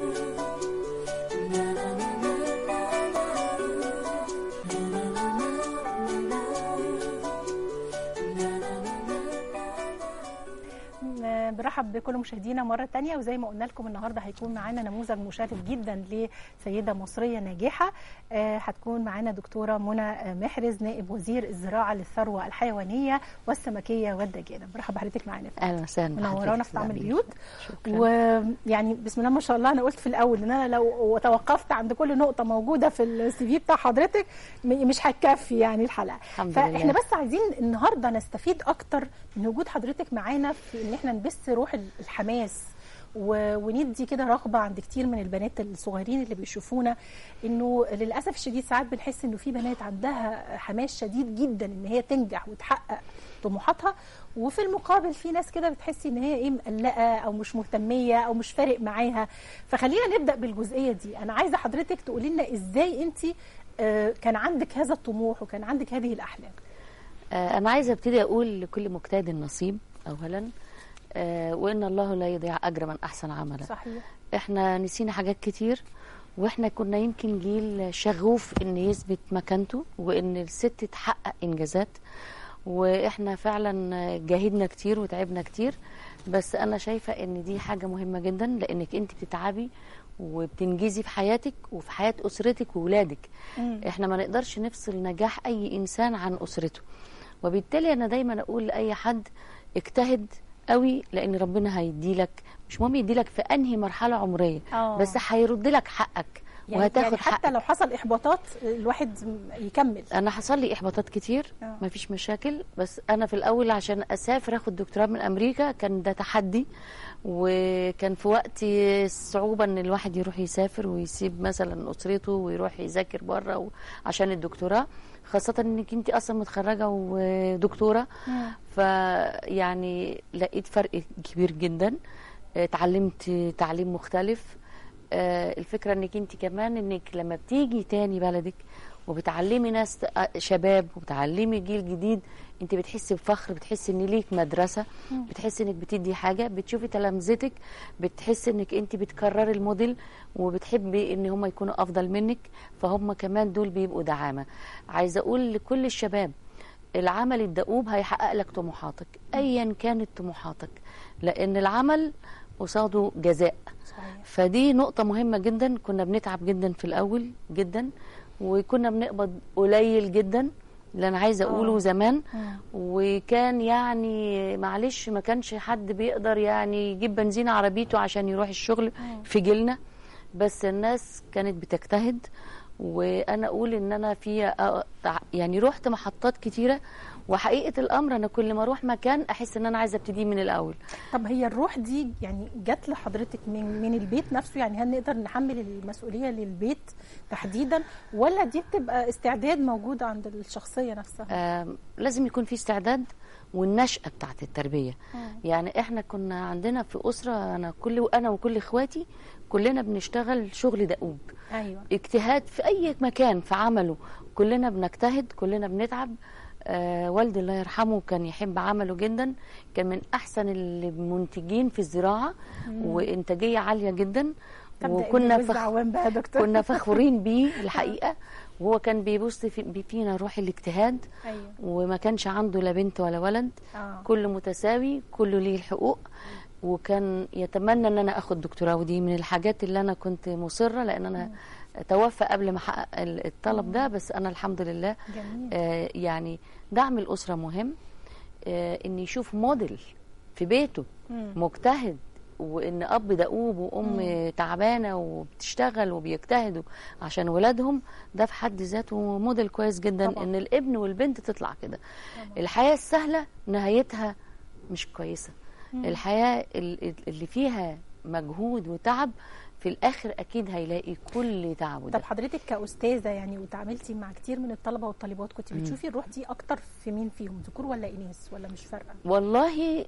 برحب بكل مشاهدينا مرة تانية وزي ما قلنا لكم النهاردة هيكون معانا نموذج مشرف جدا لسيدة مصرية ناجحة آه، هتكون معانا دكتورة منى محرز نائب وزير الزراعة للثروة الحيوانية والسمكية والدجاجة برحب بحضرتك معانا اهلا وسهلا منورانا في طعم بحضرتك. البيوت شكرا ويعني بسم الله ما شاء الله انا قلت في الاول ان انا لو توقفت عند كل نقطه موجوده في السي في بتاع حضرتك م- مش هتكفي يعني الحلقه الحمد فاحنا لله. بس عايزين النهارده نستفيد اكتر من وجود حضرتك معانا في ان احنا نبث روح ال- الحماس و- وندي كده رغبه عند كتير من البنات الصغيرين اللي بيشوفونا انه للاسف الشديد ساعات بنحس انه في بنات عندها حماس شديد جدا ان هي تنجح وتحقق طموحاتها وفي المقابل في ناس كده بتحسي ان هي ايه مقلقه او مش مهتميه او مش فارق معاها فخلينا نبدا بالجزئيه دي انا عايزه حضرتك تقولي لنا ازاي انت آه، كان عندك هذا الطموح وكان عندك هذه الاحلام آه، انا عايزه ابتدي اقول لكل مجتهد نصيب اولا آه، وان الله لا يضيع اجر من احسن عملا صحيح احنا نسينا حاجات كتير واحنا كنا يمكن جيل شغوف ان يثبت مكانته وان الست تحقق انجازات واحنا فعلا جاهدنا كتير وتعبنا كتير بس انا شايفه ان دي حاجه مهمه جدا لانك انت بتتعبي وبتنجزي في حياتك وفي حياه اسرتك وولادك مم. احنا ما نقدرش نفصل نجاح اي انسان عن اسرته وبالتالي انا دايما اقول لاي حد اجتهد قوي لان ربنا هيديلك مش مهم يديلك في انهي مرحله عمريه آه. بس هيرد لك حقك يعني, وهتاخد يعني حتى حقك لو حصل احباطات الواحد يكمل انا حصل لي احباطات كتير آه. ما فيش مشاكل بس انا في الاول عشان اسافر اخد دكتوراه من امريكا كان ده تحدي وكان في وقت الصعوبه ان الواحد يروح يسافر ويسيب مثلا اسرته ويروح يذاكر بره عشان الدكتوراه خاصه انك انت اصلا متخرجه ودكتوره مم. فيعني لقيت فرق كبير جدا اتعلمت تعليم مختلف آه، الفكره انك انت كمان انك لما بتيجي تاني بلدك وبتعلمي ناس آه، شباب وبتعلمي جيل جديد انت بتحسي بفخر بتحسي ان ليك مدرسه بتحسي انك بتدي حاجه بتشوفي تلامذتك بتحسي انك انت بتكرري الموديل وبتحبي ان هم يكونوا افضل منك فهم كمان دول بيبقوا دعامه عايزه اقول لكل الشباب العمل الدؤوب هيحقق لك طموحاتك ايا كانت طموحاتك لان العمل قصاده جزاء صحيح فدي نقطة مهمة جدا كنا بنتعب جدا في الأول جدا وكنا بنقبض قليل جدا اللي أنا عايزة أقوله آه. زمان مم. وكان يعني معلش ما كانش حد بيقدر يعني يجيب بنزين عربيته عشان يروح الشغل في جيلنا بس الناس كانت بتجتهد وانا اقول ان انا في أ- يعني رحت محطات كتيره وحقيقه الامر انا كل ما اروح مكان احس ان انا عايزه ابتدي من الاول طب هي الروح دي يعني جت لحضرتك من من البيت نفسه يعني هل نقدر نحمل المسؤوليه للبيت تحديدا ولا دي بتبقى استعداد موجود عند الشخصيه نفسها؟ آم، لازم يكون في استعداد والنشأة بتاعت التربية مم. يعني احنا كنا عندنا في أسرة أنا كل أنا وكل إخواتي كلنا بنشتغل شغل دؤوب ايوه اجتهاد في أي مكان في عمله كلنا بنجتهد كلنا بنتعب آه والدي الله يرحمه كان يحب عمله جدا كان من أحسن المنتجين في الزراعة وإنتاجية عالية جدا تبدا وكنا الجوز فخ... عوام بقى يا دكتور كنا فخورين بيه الحقيقة وهو كان بيبص في فينا روح الاجتهاد ايوه وما كانش عنده لا بنت ولا ولد اه كله متساوي كله ليه الحقوق وكان يتمنى ان انا اخد دكتوراه ودي من الحاجات اللي انا كنت مصره لان انا توفى قبل ما احقق ال- الطلب ده بس انا الحمد لله جميل آه يعني دعم الاسره مهم آه ان يشوف موديل في بيته مم. مجتهد وان اب دؤوب وام تعبانه وبتشتغل وبيجتهدوا عشان ولادهم ده في حد ذاته موديل كويس جدا طبعا. ان الابن والبنت تطلع كده الحياه السهله نهايتها مش كويسه الحياه ال- اللي فيها مجهود وتعب في الاخر اكيد هيلاقي كل تعبه ده طب حضرتك كاستاذه يعني وتعاملتي مع كتير من الطلبه والطالبات كنت بتشوفي الروح دي اكتر في مين فيهم ذكور ولا اناث ولا مش فارقه؟ والله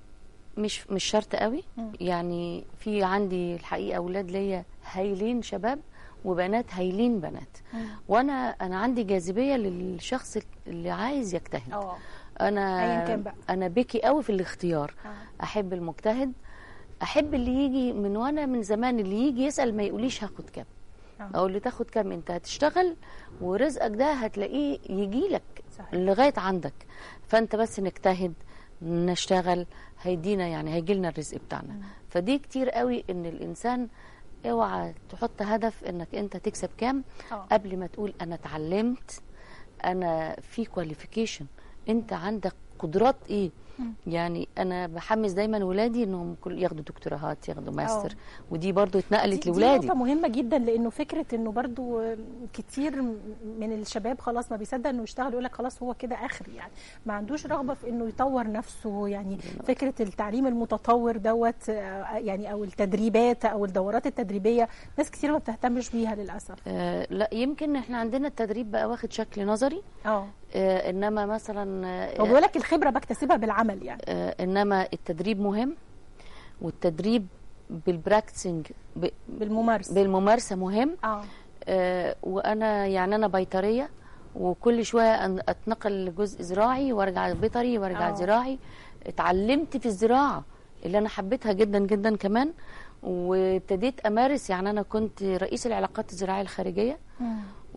مش مش شرط قوي مم. يعني في عندي الحقيقه اولاد ليا هايلين شباب وبنات هايلين بنات مم. وانا انا عندي جاذبيه للشخص اللي عايز يجتهد اه انا أيا كان بقى. انا بكي قوي في الاختيار آه. احب المجتهد احب اللي يجي من وانا من زمان اللي يجي يسال ما يقوليش هاخد كام آه. او اللي تاخد كام انت هتشتغل ورزقك ده هتلاقيه يجي لك صحيح. لغايه عندك فانت بس نجتهد نشتغل هيدينا يعني هيجي لنا الرزق بتاعنا فدي كتير قوي ان الانسان اوعى تحط هدف انك انت تكسب كام آه. قبل ما تقول انا اتعلمت انا في كواليفيكيشن انت عندك قدرات ايه يعني انا بحمس دايما ولادي انهم كل ياخدوا دكتوراهات ياخدوا ماستر ودي برضو اتنقلت دي- دي لولادي نقطة مهمة جدا لأنه فكرة إنه برضو كتير من الشباب خلاص ما بيصدق إنه يشتغل يقول لك خلاص هو كده آخري يعني ما عندوش رغبة في إنه يطور نفسه يعني فكرة التعليم المتطور دوت آه، يعني أو التدريبات أو الدورات التدريبية ناس كتير ما بتهتمش بيها للأسف آه لا يمكن احنا عندنا التدريب بقى واخد شكل نظري اه آه انما مثلا آه هو بيقول لك الخبرة بكتسبها بالعمل يعني آه انما التدريب مهم والتدريب بالبراكتسنج ب- بالممارسة بالممارسه مهم اه آه وانا يعني انا بيطريه وكل شويه أن- اتنقل لجزء زراعي وارجع بيطري وارجع آه. زراعي اتعلمت في الزراعه اللي انا حبيتها جدا جدا كمان وابتديت امارس يعني انا كنت رئيس العلاقات الزراعيه الخارجيه مم.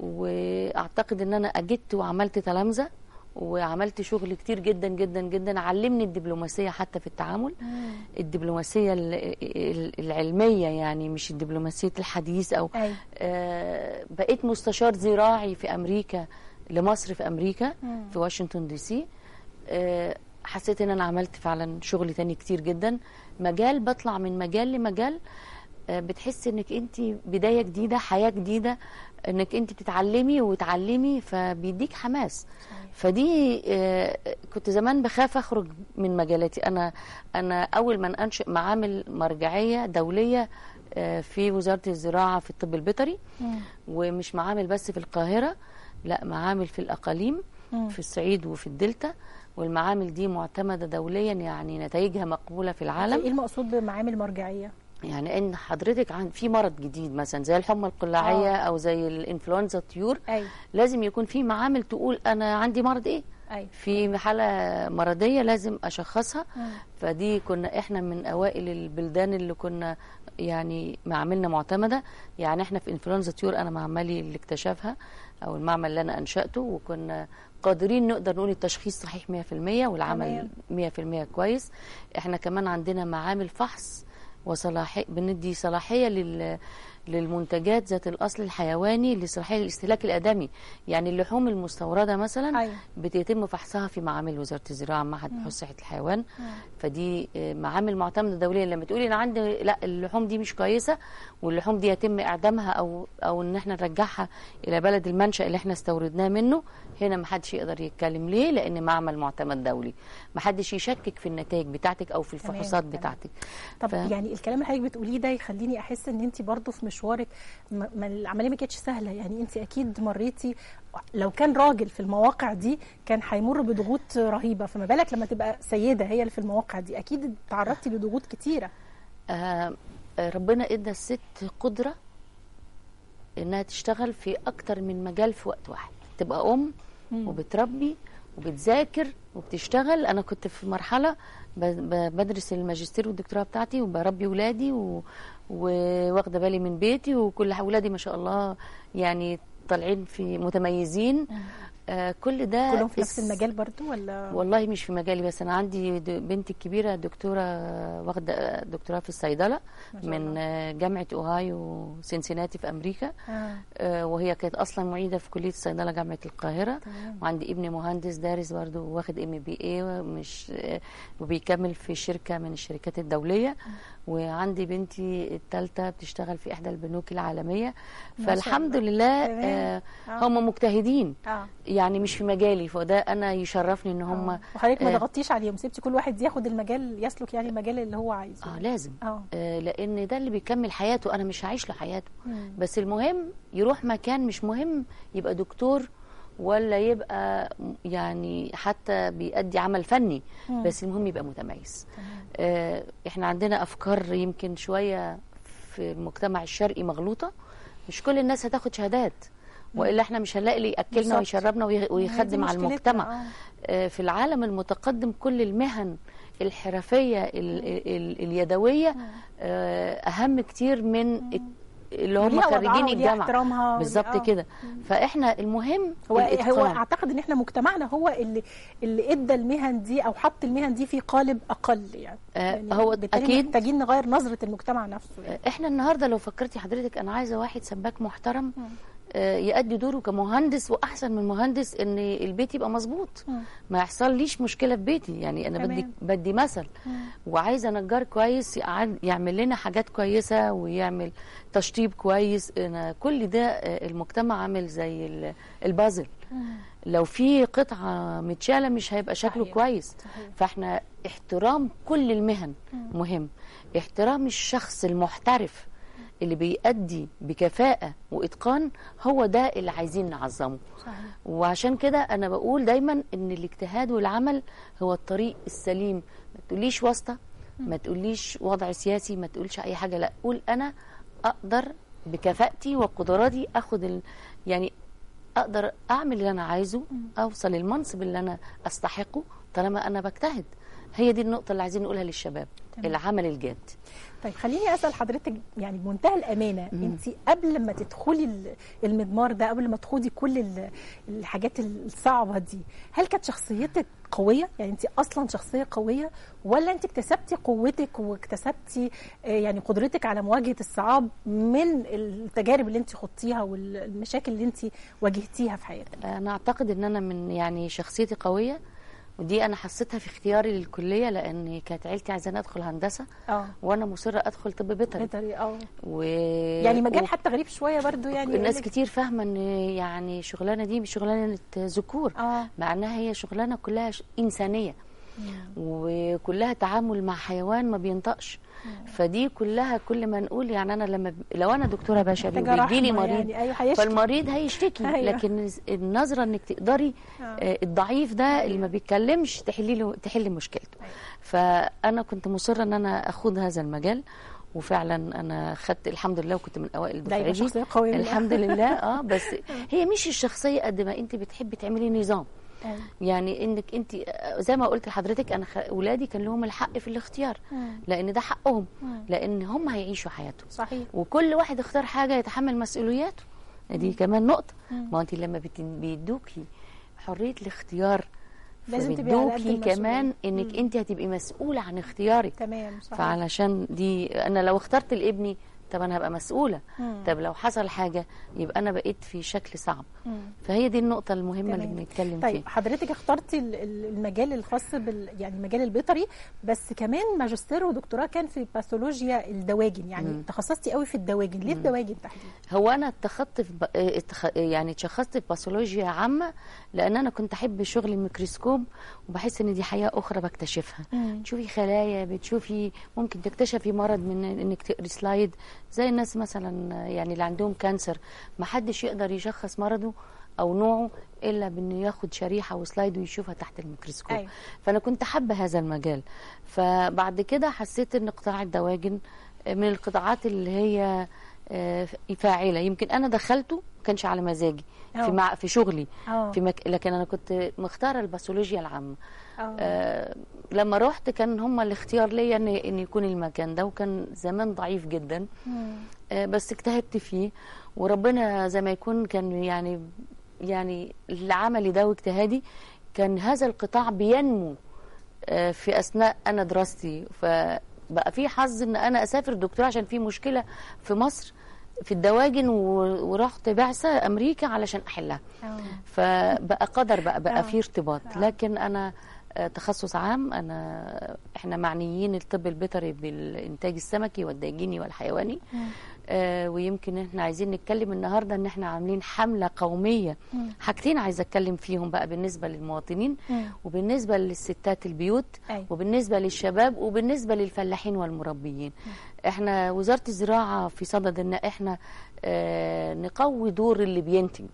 واعتقد ان انا اجدت وعملت تلامذه وعملت شغل كتير جدا جدا جدا علمني الدبلوماسيه حتى في التعامل الدبلوماسيه ال- ال- العلميه يعني مش الدبلوماسيه الحديث او أيوة. آه، بقيت مستشار زراعي في امريكا لمصر في امريكا مم. في واشنطن دي سي آه، حسيت ان انا عملت فعلا شغل تاني كتير جدا مجال بطلع من مجال لمجال آه، بتحسي انك انت بدايه جديده حياه جديده انك انت بتتعلمي وتعلمي فبيديك حماس فدي آه، كنت زمان بخاف اخرج من مجالاتي انا انا اول ما انشئ معامل مرجعيه دوليه آه، في وزاره الزراعه في الطب البيطري مم. ومش معامل بس في القاهره لا معامل في الاقاليم مم. في الصعيد وفي الدلتا والمعامل دي معتمده دوليا يعني نتائجها مقبوله في ايه العالم المقصود بمعامل مرجعيه؟ يعني ان حضرتك عن في مرض جديد مثلا زي الحمى القلاعيه آه. او زي الانفلونزا الطيور ايوه لازم يكون في معامل تقول انا عندي مرض ايه ايوه في حالة مرضية لازم أشخصها مم. فدي كنا إحنا من أوائل البلدان اللي كنا يعني معاملنا معتمدة يعني إحنا في إنفلونزا طيور أنا معملي اللي اكتشفها أو المعمل اللي أنا أنشأته وكنا قادرين نقدر نقول التشخيص صحيح 100% والعمل 100% كويس إحنا كمان عندنا معامل فحص وصلاحية بندي صلاحية لل للمنتجات ذات الأصل الحيواني لصلاحية الاستهلاك الآدمي يعني اللحوم المستوردة مثلا أيوة. بيتم فحصها في معامل وزاره الزراعه معهد بحوث صحه الحيوان فدي آه، معامل معتمده دوليا لما تقولي انا عندي لا اللحوم دي مش كويسه واللحوم دي يتم اعدامها او او ان احنا نرجعها الى بلد المنشا اللي احنا استوردناه منه هنا ما حدش يقدر يتكلم ليه لان معمل معتمد دولي ما حدش يشكك في النتائج بتاعتك او في تمام، الفحوصات تمام. بتاعتك طب ف- يعني الكلام اللي حضرتك بتقوليه ده يخليني احس ان انت برضو في مشوارك ما ما العمليه ما كانتش سهله يعني انت اكيد مريتي لو كان راجل في المواقع دي كان هيمر بضغوط رهيبه فما بالك لما تبقى سيده هي اللي في المواقع دي اكيد تعرضتي لضغوط كتيره آه، آه، ربنا ادى الست قدره انها تشتغل في اكتر من مجال في وقت واحد تبقى ام مم. وبتربي وبتذاكر وبتشتغل انا كنت في مرحله ب- ب- بدرس الماجستير والدكتوراه بتاعتي وبربي ولادي و- وواخده بالي من بيتي وكل اولادي ما شاء الله يعني طالعين في متميزين آه كل ده كلهم في نفس اس- المجال برضو ولا والله مش في مجالي بس انا عندي د- بنتي الكبيره دكتوره واخده دكتوراه في الصيدله ما شاء من آه، جامعه اوهايو سينسيناتي في امريكا آه. آه، وهي كانت اصلا معيده في كليه الصيدله جامعه القاهره تمام. وعندي ابني مهندس دارس برضه واخد ام بي اي مش آه، وبيكمل في شركه من الشركات الدوليه وعندي بنتي الثالثه بتشتغل في احدى البنوك العالميه ما شاء فالحمد الله. لله تمام. آه، آه. هم مجتهدين اه يعني مش في مجالي فده انا يشرفني ان هم آه. وحضرتك ما آه، ضغطتيش عليهم سبتي كل واحد ياخد المجال يسلك يعني المجال اللي هو عايزه اه لازم اه آه لان ده اللي بيكمل حياته انا مش هعيش له حياته مم. بس المهم يروح مكان مش مهم يبقى دكتور ولا يبقى م- يعني حتى بيأدي عمل فني مم. بس المهم يبقى متميز تمام. آه احنا عندنا افكار يمكن شويه في المجتمع الشرقي مغلوطه مش كل الناس هتاخد شهادات والا احنا مش هنلاقي اللي ياكلنا بالظبط. ويشربنا وي- هي دي ويخدم على مشكلتنا، المجتمع آه. آه، في العالم المتقدم كل المهن الحرفيه ال ال اليدويه آه، اهم كتير من اللي هم ليها وضعها خريجين وليها الجامعه احترامها وليها- بالظبط آه. كده فاحنا المهم هو هو الإتقان. اعتقد ان احنا مجتمعنا هو اللي اللي ادى المهن دي او حط المهن دي في قالب اقل يعني, آه، يعني هو بالتالي أكيد. محتاجين نغير نظره المجتمع نفسه يعني. احنا النهارده لو فكرتي حضرتك انا عايزه واحد سباك محترم آه، يأدي دوره كمهندس واحسن من مهندس ان البيت يبقى مظبوط مم. ما يحصل ليش مشكله في بيتي يعني انا بدي تمام. بدي مثل وعايزه نجار كويس يقعد- يعمل لنا حاجات كويسه ويعمل تشطيب كويس أنا كل ده آه، المجتمع عامل زي ال- البازل لو في قطعه متشاله مش هيبقى شكله صحيح. كويس صحيح. فاحنا احترام كل المهن مهم احترام الشخص المحترف اللي بيأدي بكفاءة وإتقان هو ده اللي عايزين نعظمه صحيح. وعشان كده أنا بقول دايما إن الاجتهاد والعمل هو الطريق السليم ما تقوليش واسطة ما تقوليش وضع سياسي ما تقولش أي حاجة لا قول أنا أقدر بكفاءتي وقدراتي أخد ال... يعني أقدر أعمل اللي أنا عايزه أوصل للمنصب اللي أنا أستحقه طالما أنا بجتهد هي دي النقطة اللي عايزين نقولها للشباب تمام. العمل الجاد طيب خليني اسال حضرتك يعني بمنتهى الامانه انت قبل ما تدخلي ال- المضمار ده قبل ما تخوضي كل ال- الحاجات الصعبه دي هل كانت شخصيتك قويه يعني انت اصلا شخصيه قويه ولا انت اكتسبتي قوتك واكتسبتي آه، يعني قدرتك على مواجهه الصعاب من التجارب اللي انت خضتيها والمشاكل اللي انت واجهتيها في حياتك انا اعتقد ان انا من يعني شخصيتي قويه ودي انا حسيتها في اختياري للكليه لان كانت عيلتي عايزاني ادخل هندسه اه وانا مصره ادخل طب بيطري بطريقه اه و... يعني مجال و- حتى غريب شويه برضو يعني الناس يقولك- كتير فاهمه ان يعني شغلانه دي مش شغلانه ذكور اه مع انها هي شغلانه كلها ش- انسانيه وكلها تعامل مع حيوان ما بينطقش فدي كلها كل ما نقول يعني انا لما ب... لو انا دكتوره بشري محتاجة وبيجي لي رحمة مريض يعني ايوه هيشكي فالمريض هيشتكي أيوة. لكن النظره انك تقدري آه. آه، الضعيف ده اللي ما بيتكلمش تحلي له تحلي مشكلته أيوة. فانا كنت مصره ان انا اخوض هذا المجال وفعلا انا خدت الحمد لله وكنت من اوائل ده يبقى دفعتي شخصيه قويه من الحمد لله اه بس هي مش الشخصيه قد ما انت بتحبي تعملي نظام أيوة. يعني انك انت زي ما قلت لحضرتك انا خ- اولادي كان لهم الحق في الاختيار مم. لان ده حقهم مم. لان هم هيعيشوا حياتهم صحيح وكل واحد اختار حاجه يتحمل مسؤولياته دي كمان نقطه مم. ما انت لما بت- بيدوكي حريه الاختيار لازم تبقي على قد فبيدوكي المسؤولية. كمان انك مم. انت هتبقي مسؤوله عن اختيارك تمام صحيح فعلشان دي انا لو اخترت لابني طب انا هبقى مسؤوله مم. طب لو حصل حاجه يبقى انا بقيت في شكل صعب مم. فهي دي النقطه المهمه اللي تمام. بنتكلم طيب فيها حضرتك اخترتي ال- ال- المجال الخاص بال يعني المجال البيطري بس كمان ماجستير ودكتوراه كان في باثولوجيا الدواجن يعني مم. تخصصتي قوي في الدواجن ليه الدواجن تحديدا هو انا اتخذت في ب... اه، اتخ... يعني اتشخصت في باثولوجيا عامه لان انا كنت احب شغل الميكروسكوب وبحس ان دي حياه اخرى بكتشفها مم. تشوفي خلايا بتشوفي ممكن تكتشفي مرض من انك تقري سلايد زي الناس مثلا يعني اللي عندهم كانسر ما حدش يقدر يشخص مرضه او نوعه الا بانه ياخد شريحه وسلايد ويشوفها تحت الميكروسكوب أيوة. فانا كنت حابه هذا المجال فبعد كده حسيت ان قطاع الدواجن من القطاعات اللي هي آه، فاعله يمكن انا دخلته ما كانش على مزاجي أه. في مع في شغلي اه في مك... لكن انا كنت مختاره الباثولوجيا العامه اه آه لما رحت كان هم الاختيار ليا ان ان يكون المكان ده وكان زمان ضعيف جدا مم. آه بس اجتهدت فيه وربنا زي ما يكون كان يعني يعني العملي ده واجتهادي كان هذا القطاع بينمو آه في اثناء انا دراستي فبقى في حظ ان انا اسافر دكتور عشان في مشكله في مصر في الدواجن و- ورحت بعثه امريكا علشان احلها اه فبقى قدر بقى آه. بقى في ارتباط آه. لكن انا آه، تخصص عام انا احنا معنيين الطب البيطري بالانتاج السمكي والداجيني والحيواني مم. آه، ويمكن احنا عايزين نتكلم النهارده ان احنا عاملين حمله قوميه مم. حاجتين عايزه اتكلم فيهم بقى بالنسبه للمواطنين مم. وبالنسبه للستات البيوت أيوة. وبالنسبه للشباب وبالنسبه للفلاحين والمربيين احنا وزاره الزراعه في صدد ان احنا آه، نقوي دور اللي بينتج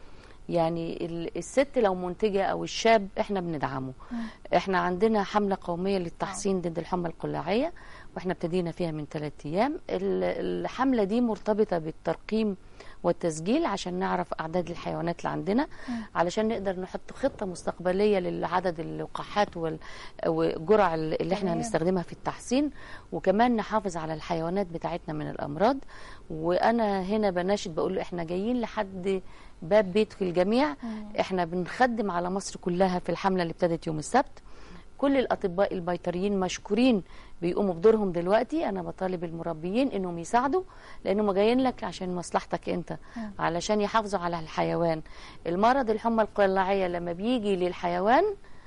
يعني ال- الست لو منتجه او الشاب احنا بندعمه احنا عندنا حمله قوميه للتحصين ضد الحمى القلاعيه واحنا ابتدينا فيها من ثلاثة ايام ال- الحمله دي مرتبطه بالترقيم والتسجيل عشان نعرف اعداد الحيوانات اللي عندنا علشان نقدر نحط خطه مستقبليه لعدد اللقاحات وال- والجرع اللي احنا تمام. هنستخدمها في التحصين وكمان نحافظ على الحيوانات بتاعتنا من الامراض وانا هنا بناشد بقول له احنا جايين لحد باب بيت الجميع احنا بنخدم على مصر كلها في الحمله اللي ابتدت يوم السبت كل الاطباء البيطريين مشكورين بيقوموا بدورهم دلوقتي انا بطالب المربيين انهم يساعدوا لانهم جايين لك عشان مصلحتك انت علشان يحافظوا على الحيوان المرض الحمى القلاعيه لما بيجي للحيوان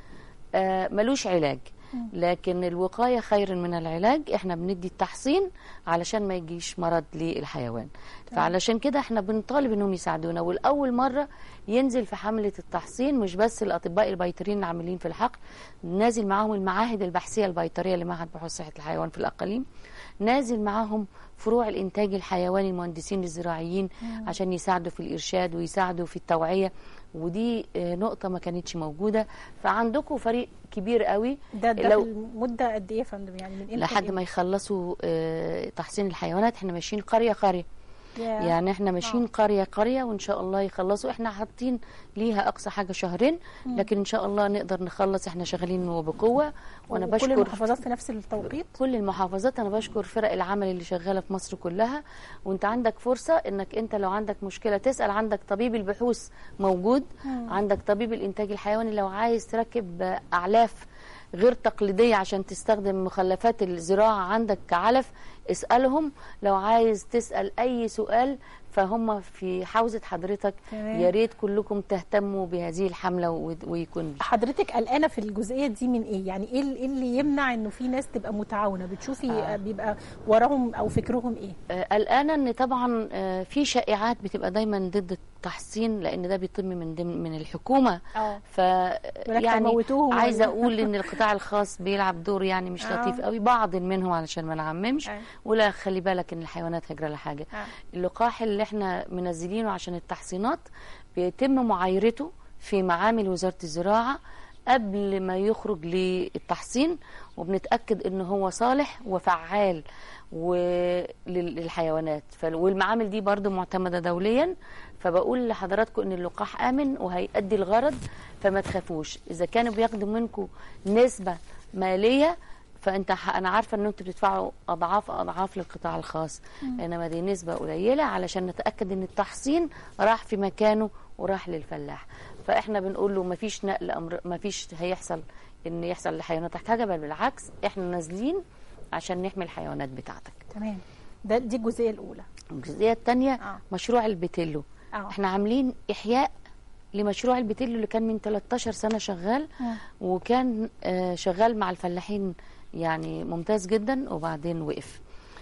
آه، ملوش علاج لكن الوقاية خير من العلاج احنا بندي التحصين علشان ما يجيش مرض للحيوان فعلشان كده احنا بنطالب انهم يساعدونا والاول مرة ينزل في حملة التحصين مش بس الاطباء البيطريين العاملين في الحقل نازل معاهم المعاهد البحثية البيطرية لمعهد بحوث صحة الحيوان في الاقاليم نازل معاهم فروع الانتاج الحيواني المهندسين الزراعيين عشان يساعدوا في الارشاد ويساعدوا في التوعيه ودي آه، نقطه ما كانتش موجوده فعندكم فريق كبير قوي ده ده لو- في المده قد ايه يا فندم يعني من امتى لحد لإمتى؟ ما يخلصوا آه، تحصين الحيوانات احنا ماشيين قريه قريه يا- يعني احنا ماشيين قريه قريه وان شاء الله يخلصوا احنا حاطين ليها اقصى حاجه شهرين لكن ان شاء الله نقدر نخلص احنا شغالين وبقوه وانا وكل بشكر المحافظات في نفس التوقيت كل المحافظات انا بشكر فرق العمل اللي شغاله في مصر كلها وانت عندك فرصه انك انت لو عندك مشكله تسال عندك طبيب البحوث موجود عندك طبيب الانتاج الحيواني لو عايز تركب اعلاف غير تقليديه عشان تستخدم مخلفات الزراعه عندك كعلف اسالهم لو عايز تسال اي سؤال فهم في حوزه حضرتك تمام. يا ريت كلكم تهتموا بهذه الحمله و- ويكون حضرتك قلقانه في الجزئيه دي من ايه يعني ايه ال- إيه اللي يمنع انه في ناس تبقى متعاونه بتشوفي آه. آه. بيبقى وراهم او فكرهم ايه آه، قلقانه ان طبعا آه، في شائعات بتبقى دايما ضد التحصين لان ده بيتم من ضمن من الحكومه اه ف ولك يعني هيموتوهم عايزه ولا؟ اقول ان القطاع الخاص بيلعب دور يعني مش آه. لطيف قوي بعض منهم علشان ما نعممش أيوة. ولا خلي بالك ان الحيوانات هيجرى لها حاجه آه. اللقاح اللي احنا منزلينه عشان التحصينات بيتم معايرته في معامل وزاره الزراعه قبل ما يخرج للتحصين وبنتاكد ان هو صالح وفعال وللحيوانات والمعامل دي برضو معتمده دوليا فبقول لحضراتكم ان اللقاح امن وهيأدي الغرض فما تخافوش اذا كانوا بياخدوا منكم نسبه ماليه فانت ح- انا عارفه ان انتوا بتدفعوا اضعاف اضعاف للقطاع الخاص انما دي نسبه قليله علشان نتاكد ان التحصين راح في مكانه وراح للفلاح فاحنا بنقول له مفيش نقل امر مفيش هيحصل ان يحصل لحيواناتك حاجه بل بالعكس احنا نازلين عشان نحمي الحيوانات بتاعتك تمام ده دي الجزئيه الاولى الجزئيه الثانيه آه. مشروع البتيلو اه احنا عاملين احياء لمشروع البتيلو اللي كان من 13 سنه شغال مم. وكان آه، شغال مع الفلاحين يعني ممتاز جدا وبعدين وقف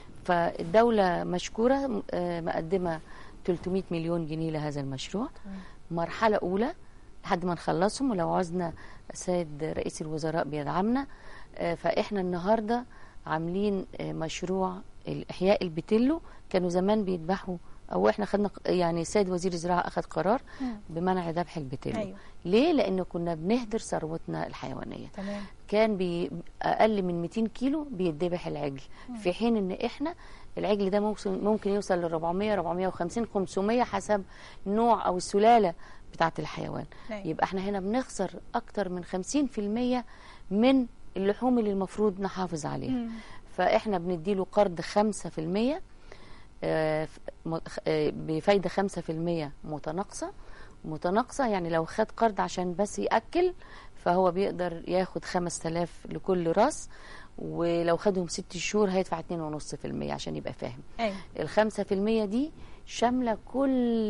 فالدولة مشكورة آه، مقدمة 300 مليون جنيه لهذا المشروع مرحلة أولى لحد ما نخلصهم ولو عاوزنا السيد رئيس الوزراء بيدعمنا آه، فإحنا النهاردة عاملين آه، مشروع الإحياء البتلو كانوا زمان بيذبحوا أو إحنا خدنا يعني السيد وزير الزراعة أخذ قرار مم. بمنع ذبح البتلو أيوة. ليه؟ لأنه كنا بنهدر ثروتنا الحيوانية تمام كان بي اقل من 200 كيلو بيتذبح العجل في حين ان احنا العجل ده ممكن ممكن يوصل ل 400 450 500 حسب نوع او السلاله بتاعه الحيوان أيوة. يبقى احنا هنا بنخسر اكتر من 50% من اللحوم اللي المفروض نحافظ عليها مم. فاحنا بنديله قرض 5% آه، ف- م- خ- آه، بفايده 5% متناقصه متناقصه يعني لو خد قرض عشان بس ياكل فهو بيقدر ياخد 5000 لكل راس ولو خدهم ست شهور هيدفع 2.5% عشان يبقى فاهم ايوه الخمسة في المية دي شاملة كل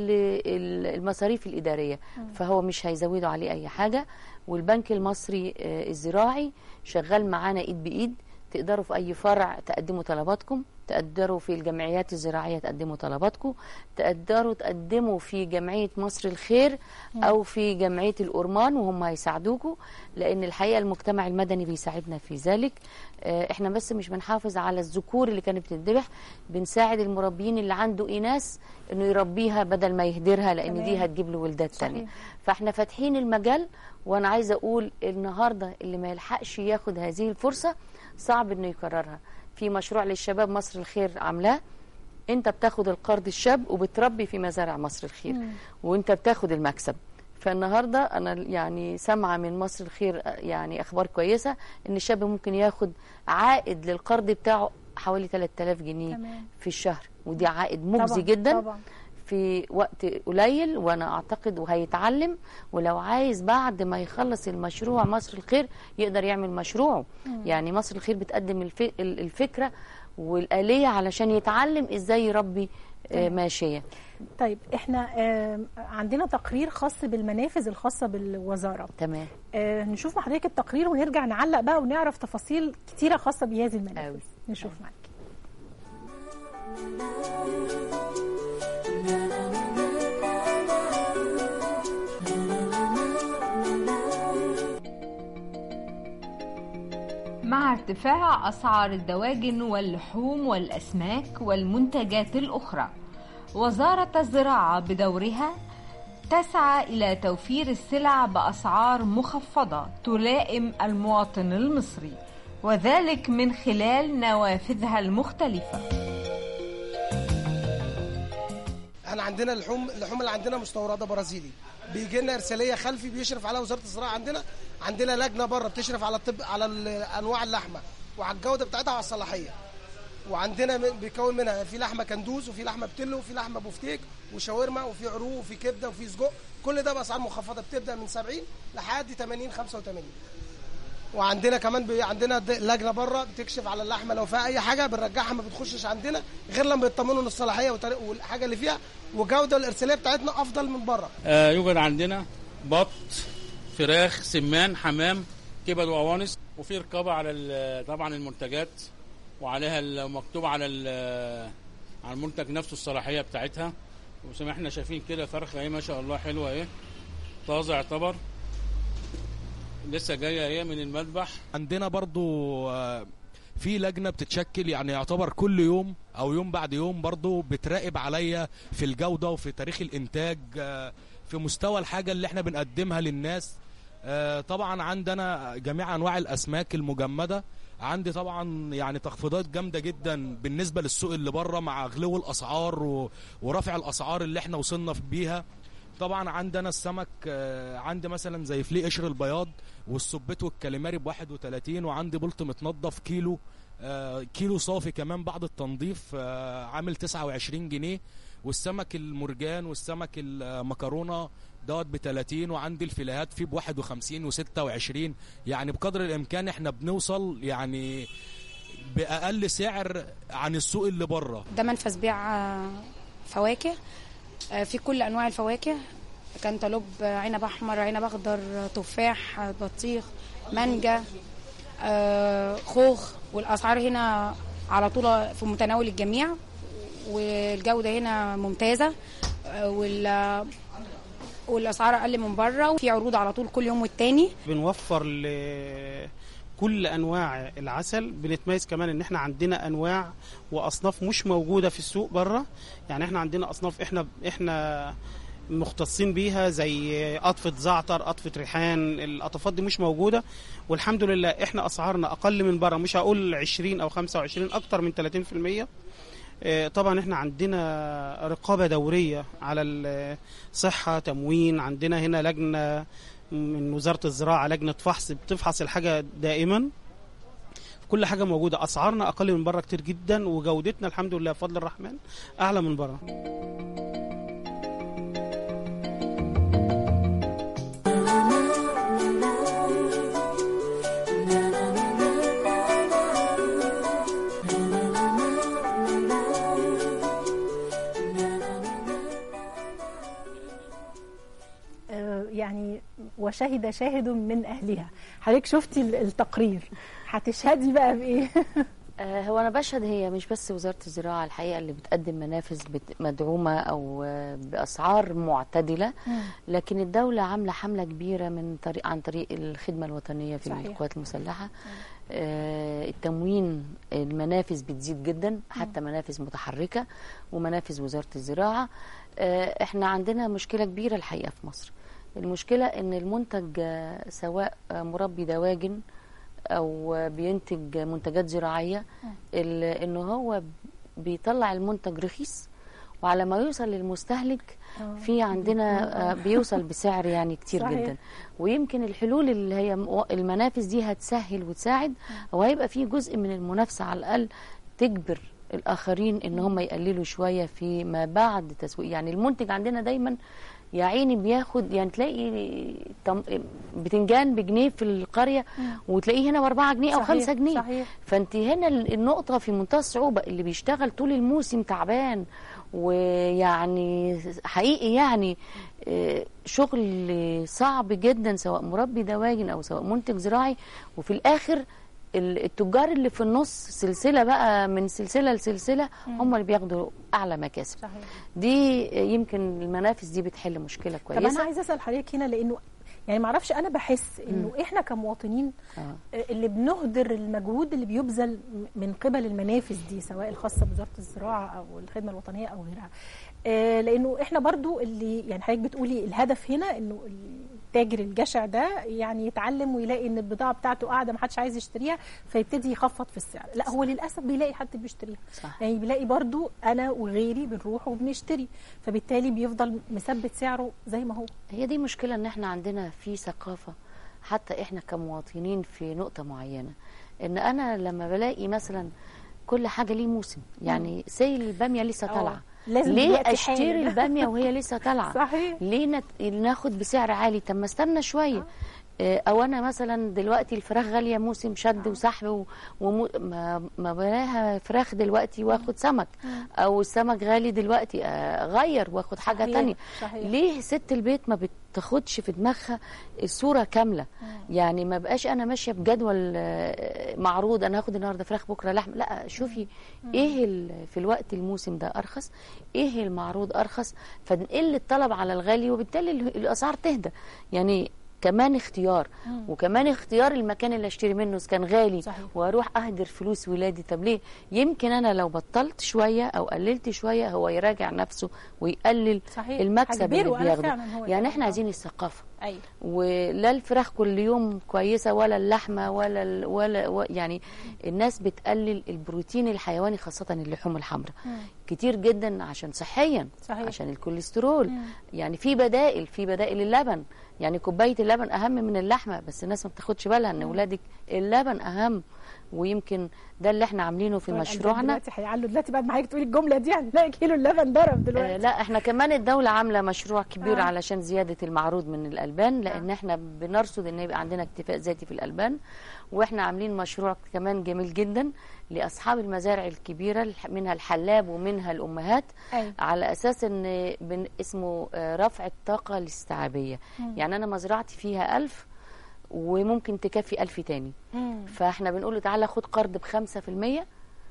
ال- المصاريف الإدارية فهو مش هيزودوا عليه أي حاجة والبنك المصري آه، الزراعي شغال معانا إيد بإيد تقدروا في أي فرع تقدموا طلباتكم تقدروا في الجمعيات الزراعية تقدموا طلباتكم تقدروا تقدموا في جمعية مصر الخير أو في جمعية الأورمان وهم هيساعدوكم لأن الحقيقة المجتمع المدني بيساعدنا في ذلك آه، احنا بس مش بنحافظ على الذكور اللي كانت بتذبح بنساعد المربيين اللي عنده إناث إنه يربيها بدل ما يهدرها لأن تمام. دي هتجيب له ولدات صحيح. تانية فاحنا فاتحين المجال وانا عايزه اقول النهارده اللي ما يلحقش ياخد هذه الفرصه صعب انه يكررها في مشروع للشباب مصر الخير عاملاه انت بتاخد القرض الشاب وبتربي في مزارع مصر الخير وانت بتاخد المكسب فالنهارده انا يعني سامعه من مصر الخير يعني اخبار كويسه ان الشاب ممكن ياخد عائد للقرض بتاعه حوالي 3000 جنيه تمام. في الشهر ودي عائد مجزي طبعاً، جدا طبعاً. في وقت قليل وانا اعتقد وهيتعلم ولو عايز بعد ما يخلص المشروع مصر الخير يقدر يعمل مشروعه يعني مصر الخير بتقدم الف- ال- الفكره والآلية علشان يتعلم ازاي يربي آه، ماشية طيب احنا آه، عندنا تقرير خاص بالمنافذ الخاصه بالوزاره تمام آه، نشوف مع حضرتك التقرير ونرجع نعلق بقى ونعرف تفاصيل كتيره خاصه بهذه المنافذ أوي. نشوف معاك مع ارتفاع أسعار الدواجن واللحوم والأسماك والمنتجات الأخرى وزارة الزراعة بدورها تسعى إلى توفير السلع بأسعار مخفضة تلائم المواطن المصري وذلك من خلال نوافذها المختلفة احنا عندنا اللحوم اللحوم اللي عندنا مستورده برازيلي بيجي لنا ارساليه خلفي بيشرف عليها وزاره الزراعه عندنا عندنا لجنه بره بتشرف على الطب على ال- انواع اللحمه وعلى الجوده بتاعتها وعلى الصلاحيه وعندنا من- بيكون منها في لحمه كندوز وفي لحمه بتلو وفي لحمه بفتيك وشاورما وفي عروق وفي كبده وفي سجق كل ده باسعار مخفضه بتبدا من 70 لحد 80 85 وعندنا كمان بي عندنا د- لجنه بره بتكشف على اللحمه لو فيها اي حاجه بنرجعها ما بتخشش عندنا غير لما يطمنوا ان الصلاحيه وطريق- والحاجه اللي فيها وجوده الارساليه بتاعتنا افضل من بره آه، يوجد عندنا بط فراخ سمان حمام كبد وقوانص وفي رقابه على ال- طبعا المنتجات وعليها المكتوب على ال- على المنتج نفسه الصلاحيه بتاعتها وزي ما احنا شايفين كده فرخه ايه ما شاء الله حلوه ايه طازه يعتبر لسه جايه ايه من المذبح عندنا برضو آه، في لجنه بتتشكل يعني يعتبر كل يوم او يوم بعد يوم برضو بتراقب عليا في الجوده وفي تاريخ الانتاج آه، في مستوى الحاجه اللي احنا بنقدمها للناس آه، طبعا عندنا جميع انواع الاسماك المجمده عندي طبعا يعني تخفيضات جامده جدا بالنسبه للسوق اللي بره مع غلو الاسعار و- ورفع الاسعار اللي احنا وصلنا بيها طبعا عندنا السمك آه، عندي مثلا زي فلي قشر البياض والسبيت والكاليماري ب 31 وعندي بلط متنضف كيلو آه، كيلو صافي كمان بعد التنظيف آه، عامل 29 جنيه والسمك المرجان والسمك المكرونه دوت ب 30 وعندي الفيليهات فيه ب 51 و26 يعني بقدر الامكان احنا بنوصل يعني باقل سعر عن السوق اللي بره ده منفذ بيع آه، فواكه آه، في كل انواع الفواكه كانتالوب آه، عنب احمر عنب اخضر آه، تفاح آه، بطيخ مانجا آه، خوخ والاسعار هنا على طول في متناول الجميع والجوده هنا ممتازه آه، وال والاسعار اقل من بره وفي عروض على طول كل يوم والتاني بنوفر لكل انواع العسل بنتميز كمان ان احنا عندنا انواع واصناف مش موجوده في السوق بره يعني احنا عندنا اصناف احنا احنا مختصين بيها زي قطفة زعتر قطفة ريحان القطفات دي مش موجودة والحمد لله احنا اسعارنا اقل من بره مش هقول 20 او 25 اكتر من 30% آه، طبعا احنا عندنا رقابة دورية على الصحة تموين عندنا هنا لجنة من وزارة الزراعة لجنة فحص بتفحص الحاجة دائما كل حاجة موجودة أسعارنا أقل من بره كتير جدا وجودتنا الحمد لله بفضل الرحمن أعلى من بره آه، يعني وشهد شاهد من اهلها حضرتك شفتي ال- التقرير هتشهدي بقى بايه آه، هو انا بشهد هي مش بس وزاره الزراعه الحقيقه اللي بتقدم منافذ بت- مدعومه او آه، باسعار معتدله لكن الدوله عامله حمله كبيره من طريق عن طريق الخدمه الوطنيه في صحيح. القوات المسلحه آه، التموين المنافذ بتزيد جدا حتى منافذ متحركه ومنافذ وزاره الزراعه آه، احنا عندنا مشكله كبيره الحقيقه في مصر المشكله ان المنتج آه، سواء آه، مربي دواجن او بينتج منتجات زراعيه ال- انه هو بيطلع المنتج رخيص وعلى ما يوصل للمستهلك آه. في عندنا آه، بيوصل بسعر يعني كتير صحيح. جدا ويمكن الحلول اللي هي م- المنافس دي هتسهل وتساعد وهيبقى في جزء من المنافسه على الاقل تجبر الاخرين ان هم يقللوا شويه فيما بعد تسويق يعني المنتج عندنا دايما يا عيني بياخد يعني تلاقي طم- بتنجان بجنيه في القريه وتلاقيه هنا باربعة جنيه او صحيح، خمسة جنيه صحيح. فانت هنا ال- النقطه في منتهى الصعوبه اللي بيشتغل طول الموسم تعبان ويعني حقيقي يعني آه، شغل صعب جدا سواء مربي دواجن او سواء منتج زراعي وفي الاخر ال- التجار اللي في النص سلسله بقى من سلسله لسلسله هم اللي بياخدوا اعلى مكاسب صحيح دي يمكن المنافس دي بتحل مشكله طب انا كويسه عايزه اسال حضرتك هنا لانه يعني ما اعرفش انا بحس انه احنا كمواطنين آه. اللي بنهدر المجهود اللي بيبذل من قبل المنافس دي سواء الخاصه بوزاره الزراعه او الخدمه الوطنيه او غيرها آه، لانه احنا برضو اللي يعني حضرتك بتقولي الهدف هنا انه التاجر الجشع ده يعني يتعلم ويلاقي ان البضاعه بتاعته قاعده ما حدش عايز يشتريها فيبتدي يخفض في السعر لا هو للاسف بيلاقي حد بيشتريها صح. يعني بيلاقي برضو انا وغيري بنروح وبنشتري فبالتالي بيفضل مثبت سعره زي ما هو هي دي مشكلة ان احنا عندنا في ثقافة حتى احنا كمواطنين في نقطة معينة ان انا لما بلاقي مثلا كل حاجة ليه موسم يعني سي البامية لسه آه، طالعة لازم ليه دلوقتي اشتري حالا. البامية وهي لسه طالعة صحيح. ليه نت... ناخد بسعر عالي طب ما استنى شوية آه، او انا مثلا دلوقتي الفراخ غاليه موسم شد وسحب و... ومو... ما ما بلاها فراخ دلوقتي واخد سمك او السمك غالي دلوقتي اغير واخد حاجه صحيح، تانية صحيح. ليه ست البيت ما بتاخدش في دماغها الصوره كامله يعني ما بقاش انا ماشيه بجدول آه، معروض انا هاخد النهارده فراخ بكره لحم لا شوفي ايه ال... في الوقت الموسم ده ارخص ايه المعروض ارخص فنقل الطلب على الغالي وبالتالي ال- الاسعار تهدى يعني كمان اختيار وكمان اختيار المكان اللي اشتري منه اذا كان غالي صحيح. واروح اهدر فلوس ولادي طب ليه يمكن انا لو بطلت شويه او قللت شويه هو يراجع نفسه ويقلل صحيح. المكسب اللي هجبره أنا بياخده فعلاً هو يعني يقلل. احنا آه. عايزين الثقافه ايوه ولا الفراخ كل يوم كويسه ولا اللحمه ولا ال ولا و يعني الناس بتقلل البروتين الحيواني خاصه اللحوم الحمراء كتير جدا عشان صحيا صحيح. عشان الكوليسترول يعني في بدائل في بدائل اللبن يعني كوبايه اللبن اهم من اللحمه بس الناس ما بتاخدش بالها ان اولادك اللبن اهم ويمكن ده اللي احنا عاملينه في بتوع الألبان مشروعنا دلوقتي هيعلوا دلوقتي بعد ما حضرتك تقولي الجمله دي هنلاقي كيلو اللبن ضرب آه دلوقتي لا احنا كمان الدولة عاملة مشروع كبير آه. آه. علشان زيادة المعروض من الألبان لأن احنا بنرصد ان يبقى عندنا اكتفاء ذاتي في الألبان واحنا عاملين مشروع كمان جميل جدا لأصحاب المزارع الكبيرة الح- منها الحلاب ومنها الأمهات أيوة. على أساس ان بن اسمه آه، رفع الطاقة الاستيعابية يعني أنا مزرعتي فيها ألف وممكن تكفي ألف تاني مم. فاحنا بنقول له تعالى خد قرض بخمسة في المية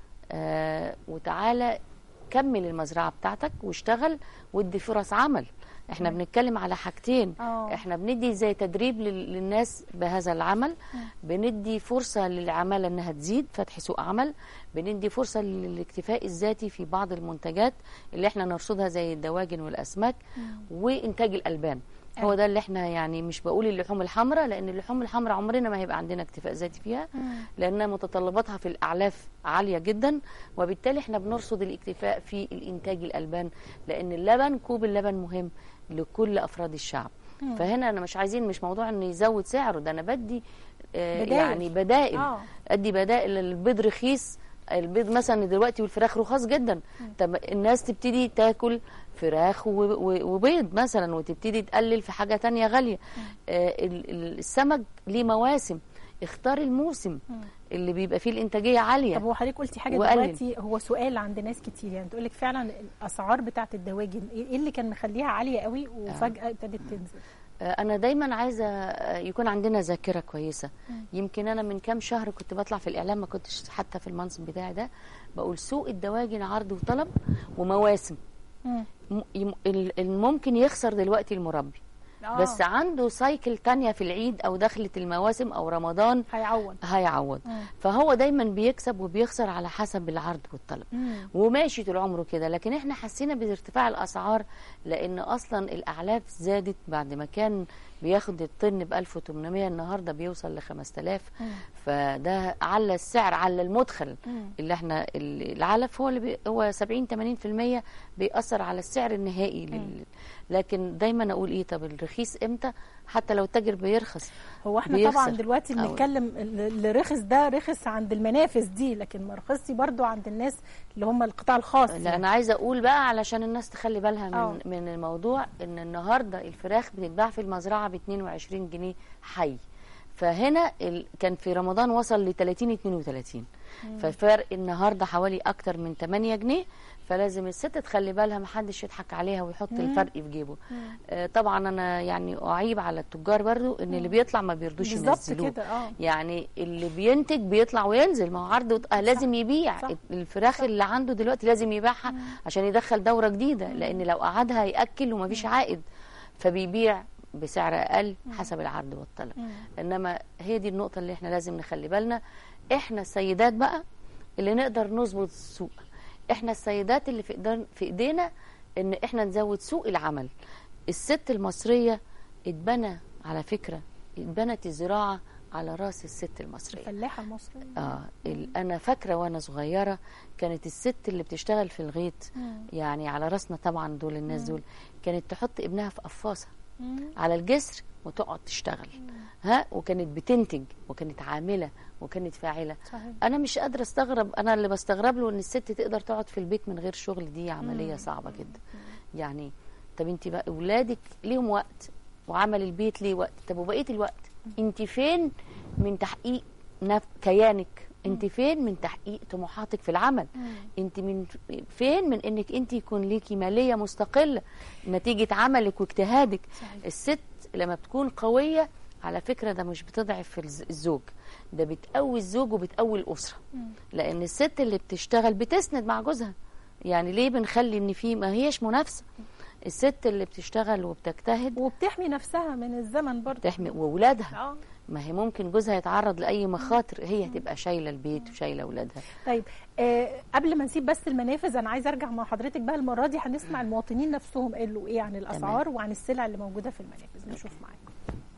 آه وتعالى كمل المزرعة بتاعتك واشتغل وادي فرص عمل احنا بنتكلم على حاجتين آه. احنا بندي زي تدريب لل- للناس بهذا العمل بندي فرصة للعمالة انها تزيد فتح سوق عمل بندي فرصة للاكتفاء الذاتي في بعض المنتجات اللي احنا نرصدها زي الدواجن والاسماك وانتاج الالبان هو ده اللي احنا يعني مش بقول اللحوم الحمراء لان اللحوم الحمراء عمرنا ما هيبقى عندنا اكتفاء ذاتي فيها لان متطلباتها في الاعلاف عاليه جدا وبالتالي احنا بنرصد الاكتفاء في الانتاج الالبان لان اللبن كوب اللبن مهم لكل افراد الشعب فهنا انا مش عايزين مش موضوع ان يزود سعره ده انا بدي آه بدائل. يعني بدائل آه. ادي بدائل البيض رخيص البيض مثلا دلوقتي والفراخ رخاص جدا طب الناس تبتدي تاكل فراخ و- و- وبيض مثلا وتبتدي تقلل في حاجه تانية غاليه آه ال- ال- السمك ليه مواسم اختار الموسم اللي بيبقى فيه الانتاجيه عاليه طب هو حضرتك قلتي حاجه وقلل. دلوقتي هو سؤال عند ناس كتير يعني تقول لك فعلا الاسعار بتاعه الدواجن ايه إيه اللي كان مخليها عاليه قوي وفجاه ابتدت تنزل آه، انا دايما عايزه آه، يكون عندنا ذاكره كويسه يمكن انا من كام شهر كنت بطلع في الاعلام ما كنتش حتى في المنصب بتاعي ده بقول سوق الدواجن عرض وطلب ومواسم مم. م- يم- ال- الممكن يخسر دلوقتي المربي آه. بس عنده سايكل تانية في العيد او دخلت المواسم او رمضان هيعوض هيعوض فهو دايما بيكسب وبيخسر على حسب العرض والطلب مم. وماشي طول عمره كده لكن احنا حسينا بارتفاع الاسعار لان اصلا الاعلاف زادت بعد ما كان بياخد الطن ب 1800 النهارده بيوصل ل 5000 فده على السعر على المدخل مم. اللي احنا ال- العلف هو اللي بي هو 70 80% بيأثر على السعر النهائي لل لكن دايما اقول ايه طب الرخيص امتى حتى لو التاجر بيرخص هو احنا بيخسر. طبعا دلوقتي أو- بنتكلم اللي رخص ده رخص عند المنافس دي لكن ما رخصش برضو عند الناس اللي هم القطاع الخاص لا انا عايزه اقول بقى علشان الناس تخلي بالها آه. من من الموضوع ان النهارده الفراخ بتتباع في المزرعه ب 22 جنيه حي فهنا ال... كان في رمضان وصل ل 30 32 فالفرق النهارده حوالي اكتر من 8 جنيه فلازم الست تخلي بالها محدش يضحك عليها ويحط الفرق في جيبه آه طبعا انا يعني اعيب على التجار برضو ان اللي بيطلع ما بيرضوش بالظبط ينزلوه كده اه يعني اللي بينتج بيطلع وينزل ما هو عرض وط... آه لازم يبيع صح. الفراخ اللي عنده دلوقتي لازم يبيعها عشان يدخل دورة جديدة لأن لو قعدها يأكل ومفيش عائد فبيبيع بسعر أقل حسب العرض والطلب إنما هي دي النقطة اللي احنا لازم نخلي بالنا احنا السيدات بقى اللي نقدر نظبط السوق احنا السيدات اللي في إيدينا, في ايدينا ان احنا نزود سوق العمل الست المصرية اتبنى على فكرة اتبنت الزراعة على راس الست المصرية الفلاحه المصريه اه ال- انا فاكره وانا صغيره كانت الست اللي بتشتغل في الغيط يعني على راسنا طبعا دول الناس دول كانت تحط ابنها في قفاصه على الجسر وتقعد تشتغل ها وكانت بتنتج وكانت عامله وكانت فاعله صحيح انا مش قادره استغرب انا اللي بستغرب له ان الست تقدر تقعد في البيت من غير شغل دي عمليه صعبه جدا يعني طب انت بقى اولادك ليهم وقت وعمل البيت ليه وقت طب وبقيه الوقت انت فين من تحقيق نف... كيانك انت فين من تحقيق طموحاتك في العمل انت من فين من انك انت يكون ليكي ماليه مستقله نتيجه عملك واجتهادك الست لما بتكون قويه على فكره ده مش بتضعف الز- الزوج ده بتقوي الزوج وبتقوي الاسره لان الست اللي بتشتغل بتسند مع جوزها يعني ليه بنخلي ان في ما هيش منافسه الست اللي بتشتغل وبتجتهد وبتحمي نفسها من الزمن برضو تحمي واولادها اه ما هي ممكن جوزها يتعرض لاي مخاطر هي هتبقى شايله البيت وشايله اولادها طيب آه قبل ما نسيب بس المنافذ انا عايزه ارجع مع حضرتك بقى المره دي هنسمع المواطنين نفسهم قالوا ايه عن الاسعار وعن السلع اللي موجوده في المنافذ نشوف معاكم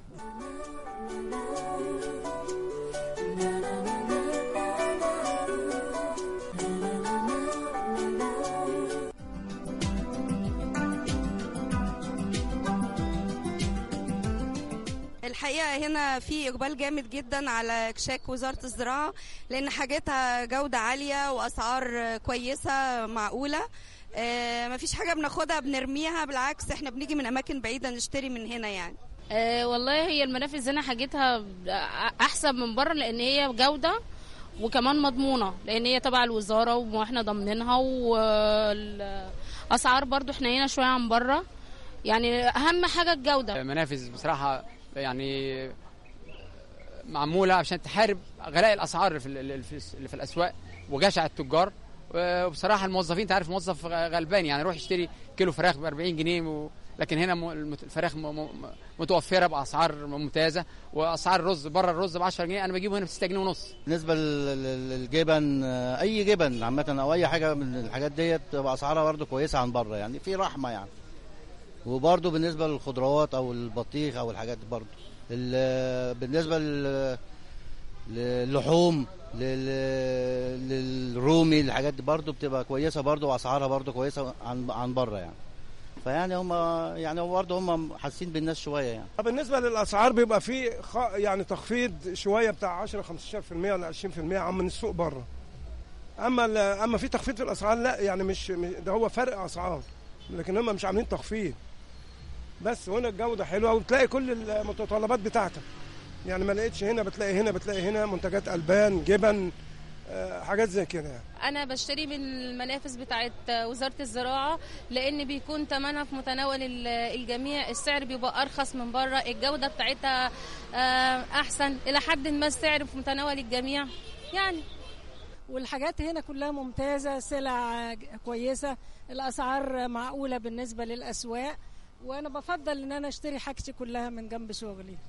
الحقيقة هنا في إقبال جامد جدا على كشاك وزارة الزراعة لأن حاجاتها جودة عالية وأسعار كويسة معقولة آه، مفيش حاجة بناخدها بنرميها بالعكس احنا بنيجي من أماكن بعيدة نشتري من هنا يعني أه والله هي المنافذ هنا حاجتها احسن من بره لان هي جوده وكمان مضمونه لان هي تبع الوزاره واحنا ضامنينها والاسعار برضو احنا هنا شويه عن بره يعني اهم حاجه الجوده منافذ بصراحة يعني معمولة عشان تحارب غلاء الأسعار اللي في اللي في اللي في الأسواق وجشع التجار وبصراحة الموظفين أنت عارف موظف غلبان يعني يروح يشتري كيلو فراخ ب 40 جنيه و... لكن هنا م- المت- الفراخ م- م- متوفرة بأسعار ممتازة وأسعار الرز بره الرز ب 10 جنيه أنا بجيبه هنا ب 6 جنيه ونص بالنسبه لل- لل- للجبن آه، اي جبن عامه او اي حاجه من الحاجات ديت بتبقى اسعارها برضو كويسه عن بره يعني في رحمه يعني وبرضو بالنسبه للخضروات او البطيخ او الحاجات دي برضو ال- بالنسبه لل- للحوم لل- للرومي الحاجات دي برضو بتبقى كويسه برضو واسعارها برضو كويسه عن عن بره يعني فيعني هم يعني هو برضه هم حاسين بالناس شويه يعني بالنسبه للاسعار بيبقى في خ... يعني تخفيض شويه بتاع 10 15% ولا 20% عن من السوق بره اما ال... اما في تخفيض في الاسعار لا يعني مش مش- ده هو فرق اسعار لكن هم مش عاملين تخفيض بس هنا الجوده حلوه وبتلاقي كل المتطلبات بتاعتك يعني ما لقيتش هنا بتلاقي هنا بتلاقي هنا منتجات البان جبن آه، حاجات زي كده يعني. انا بشتري من المنافذ بتاعه وزاره الزراعه لان بيكون ثمنها في متناول ال- الجميع السعر بيبقى ارخص من بره الجوده بتاعتها آه، احسن الى حد ما السعر في متناول الجميع يعني والحاجات هنا كلها ممتازة سلع ج- كويسة الأسعار معقولة بالنسبة للأسواق وانا بفضل ان انا اشتري حاجتي كلها من جنب شغلي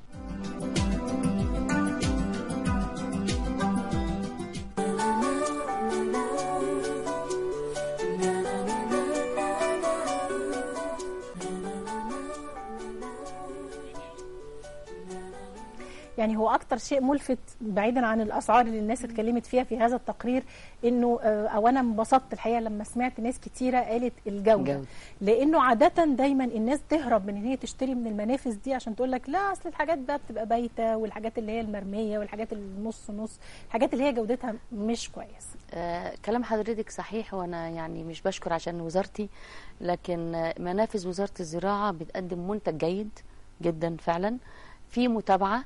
يعني هو اكتر شيء ملفت بعيدا عن الاسعار اللي الناس اتكلمت فيها في هذا التقرير انه آه، او انا انبسطت الحقيقه لما سمعت ناس كتيره قالت الجوده الجودة. لانه عاده دايما الناس تهرب من ان هي تشتري من المنافذ دي عشان تقول لك لا اصل الحاجات بقى بتبقى بايته والحاجات اللي هي المرميه والحاجات النص نص الحاجات اللي هي جودتها مش كويسه آه، كلام حضرتك صحيح وانا يعني مش بشكر عشان وزارتي لكن آه، منافذ وزاره الزراعه بتقدم منتج جيد جدا فعلا في متابعه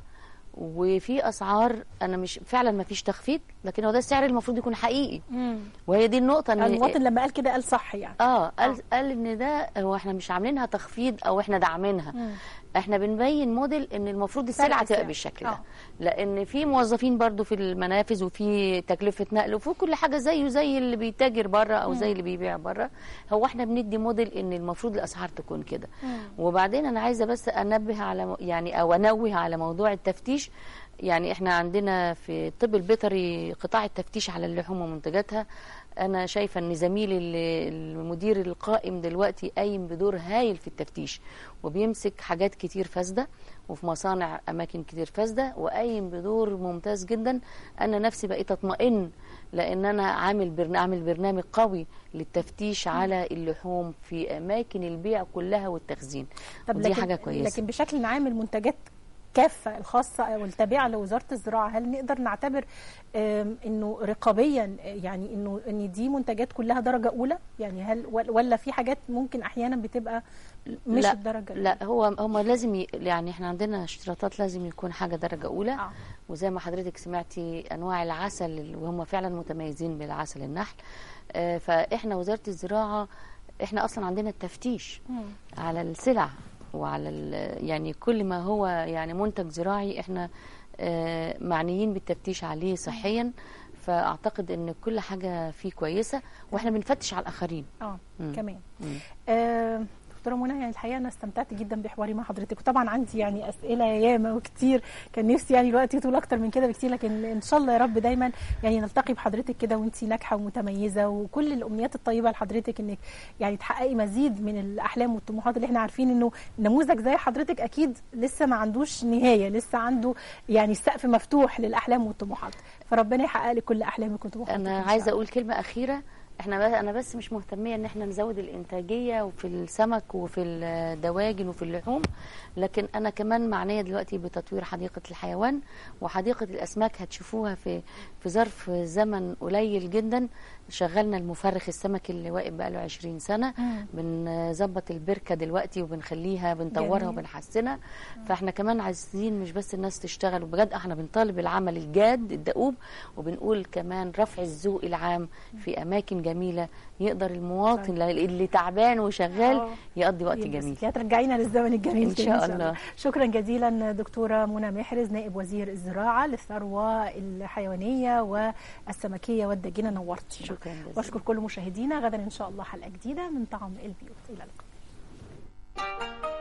وفي اسعار انا مش فعلا ما فيش تخفيض لكن هو ده السعر المفروض يكون حقيقي وهي دي النقطه ان المواطن لما قال كده قال صح يعني اه قال قال ان ده هو احنا مش عاملينها تخفيض او احنا داعمينها احنا بنبين موديل ان المفروض السلعه فرق تبقى السعر. بالشكل آه. ده لان في موظفين برضو في المنافذ وفي تكلفه نقل وفي كل حاجه زيه زي اللي بيتاجر بره او زي اللي بيبيع بره هو احنا بندي موديل ان المفروض الاسعار تكون كده وبعدين انا عايزه بس انبه على م- يعني او انوه على موضوع التفتيش يعني احنا عندنا في الطب البيطري قطاع التفتيش على اللحوم ومنتجاتها انا شايفه ان زميلي اللي- المدير القائم دلوقتي قايم بدور هايل في التفتيش وبيمسك حاجات كتير فاسده وفي مصانع اماكن كتير فاسده وقايم بدور ممتاز جدا انا نفسي بقيت اطمئن لان انا عامل برنامج عامل برنامج قوي للتفتيش على اللحوم في اماكن البيع كلها والتخزين ودي لكن حاجه كويسه لكن بشكل عام المنتجات كافه الخاصه او التابعه لوزاره الزراعه هل نقدر نعتبر آم، انه رقابيا آه، يعني انه ان دي منتجات كلها درجه اولى يعني هل ول- ولا في حاجات ممكن احيانا بتبقى مش لا الدرجه الأولى؟ لا هو هم لازم ي... يعني احنا عندنا اشتراطات لازم يكون حاجه درجه اولى آه. وزي ما حضرتك سمعتي انواع العسل ال- وهم فعلا متميزين بالعسل النحل آه، فاحنا وزاره الزراعه احنا اصلا عندنا التفتيش مم. على السلع وعلى ال- يعني كل ما هو يعني منتج زراعي احنا آه، معنيين بالتفتيش عليه صحيا فاعتقد ان كل حاجه فيه كويسه واحنا بنفتش على الاخرين اه مم. كمان مم. آه، دكتوره منى يعني الحقيقه انا استمتعت جدا بحواري مع حضرتك وطبعا عندي يعني اسئله ياما وكتير كان نفسي يعني الوقت يطول اكتر من كده بكتير لكن ان شاء الله يا رب دايما يعني نلتقي بحضرتك كده وانت ناجحه ومتميزه وكل الامنيات الطيبه لحضرتك انك يعني تحققي مزيد من الاحلام والطموحات اللي احنا عارفين انه نموذج زي حضرتك اكيد لسه ما عندوش نهايه لسه عنده يعني السقف مفتوح للاحلام والطموحات فربنا يحقق لك كل احلامك وطموحاتك انا إن شاء عايزه الله. اقول كلمه اخيره احنا بس انا بس مش مهتميه ان احنا نزود الانتاجيه وفي السمك وفي الدواجن وفي اللحوم لكن انا كمان معنيه دلوقتي بتطوير حديقه الحيوان وحديقه الاسماك هتشوفوها في في ظرف زمن قليل جدا شغلنا المفرخ السمكي اللي واقف بقاله 20 سنه مم. بنظبط البركه دلوقتي وبنخليها بنطورها جميل. وبنحسنها فاحنا كمان عايزين مش بس الناس تشتغل وبجد احنا بنطالب العمل الجاد الدؤوب وبنقول كمان رفع الذوق العام في اماكن جميله يقدر المواطن اللي تعبان وشغال آه. يقضي وقت ينبسط. جميل يا ترجعينا للزمن الجميل إن تاني شاء الله. شكرا جزيلا دكتوره منى محرز نائب وزير الزراعه للثروه الحيوانيه والسمكيه والداجنه نورتي شكرا جزيلا واشكر كل مشاهدينا غدا ان شاء الله حلقه جديده من طعم البيوت الى اللقاء